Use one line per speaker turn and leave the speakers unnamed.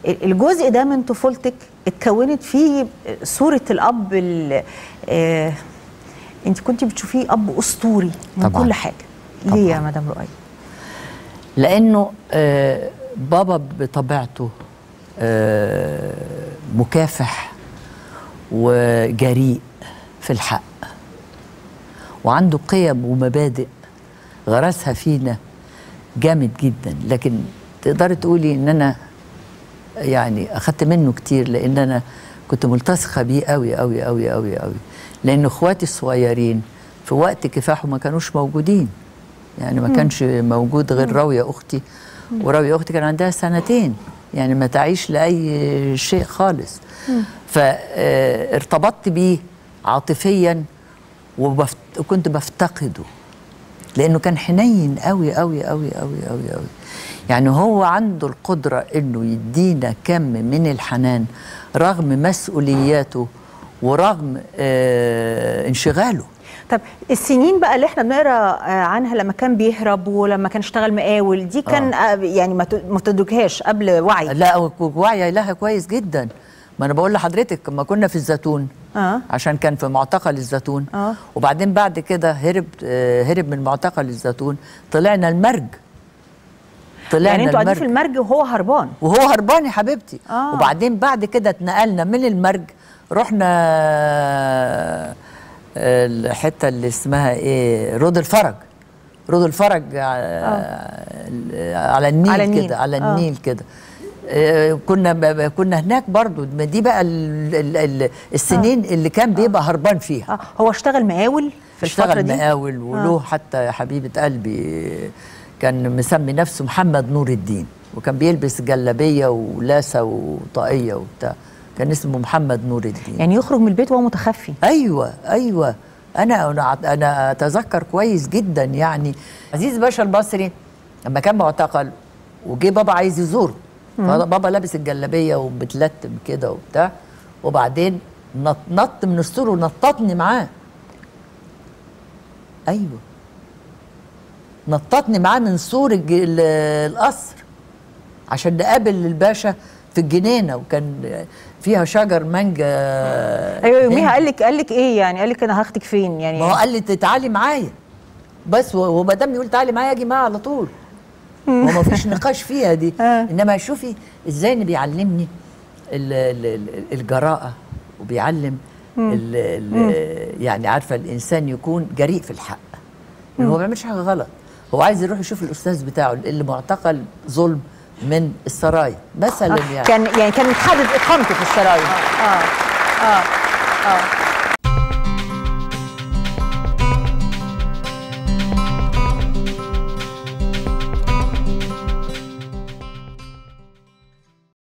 الجزء ده من طفولتك اتكونت فيه صوره الاب ال- آه انت كنت بتشوفيه اب اسطوري من
طبعاً.
كل حاجه ليه يا مدام رؤية
لانه آه، بابا بطبيعته آه، مكافح وجريء في الحق وعنده قيم ومبادئ غرسها فينا جامد جدا لكن تقدري تقولي ان انا يعني اخدت منه كتير لان انا كنت ملتصقه بيه قوي قوي قوي قوي قوي لان اخواتي الصغيرين في وقت كفاحه ما كانوش موجودين يعني ما كانش موجود غير راويه اختي وراويه اختي كان عندها سنتين يعني ما تعيش لاي شيء خالص فارتبطت بيه عاطفيا وبفت... وكنت بفتقده لانه كان حنين قوي قوي قوي قوي قوي قوي يعني هو عنده القدره انه يدينا كم من الحنان رغم مسؤولياته ورغم آه انشغاله
طب السنين بقى اللي احنا بنقرا آه، عنها لما كان بيهرب ولما كان اشتغل مقاول دي كان آه. يعني ما ت- ما تدركهاش قبل وعي
لا وعي لها كويس جدا ما انا بقول لحضرتك لما كنا في الزيتون
اه
عشان كان في معتقل الزيتون
آه.
وبعدين بعد كده هرب آه، هرب من معتقل الزيتون طلعنا المرج طلعنا
يعني انتوا قاعدين
المرج
في المرج وهو هربان
وهو هربان يا حبيبتي
آه.
وبعدين بعد كده اتنقلنا من المرج رحنا آه، الحته اللي اسمها ايه رود الفرج رود الفرج آه. على النيل,
على النيل.
كده على
آه.
النيل كده آه، كنا ب- ب- كنا هناك برضو ما دي بقى ال ال ال السنين اللي كان بيبقى هربان فيها
اه هو اشتغل مقاول في الفتره
اشتغل
دي
مقاول وله حتى يا حبيبه قلبي كان مسمي نفسه محمد نور الدين وكان بيلبس جلابيه ولاسه وطاقيه وبتاع كان اسمه محمد نور الدين
يعني يخرج من البيت وهو متخفي
ايوه ايوه انا انا انا اتذكر كويس جدا يعني عزيز باشا المصري لما كان معتقل وجه بابا عايز يزوره فبابا لابس الجلابيه ومتلتم كده وبتاع وبعدين نط نط من السور ونططني معاه ايوه نططني معاه من سور الج- ال- القصر عشان نقابل الباشا في الجنينه وكان فيها شجر مانجا
ايوه يوميها
هندي.
قال لك قال لك ايه يعني قال لك انا هاخدك فين يعني
ما هو قال لي تعالي معايا بس و- وما دام يقول تعالي معايا اجي معاه على طول هو ما فيش نقاش فيها دي
آه.
انما شوفي ازاي ان بيعلمني ال- ال- ال- الجراءه وبيعلم ال ال يعني عارفه الانسان يكون جريء في الحق إن هو ما بيعملش حاجه غلط هو عايز يروح يشوف الاستاذ بتاعه اللي معتقل ظلم من السرايا مثلا
آه.
يعني
كان يعني كان متحدد اقامته في السرايا اه اه اه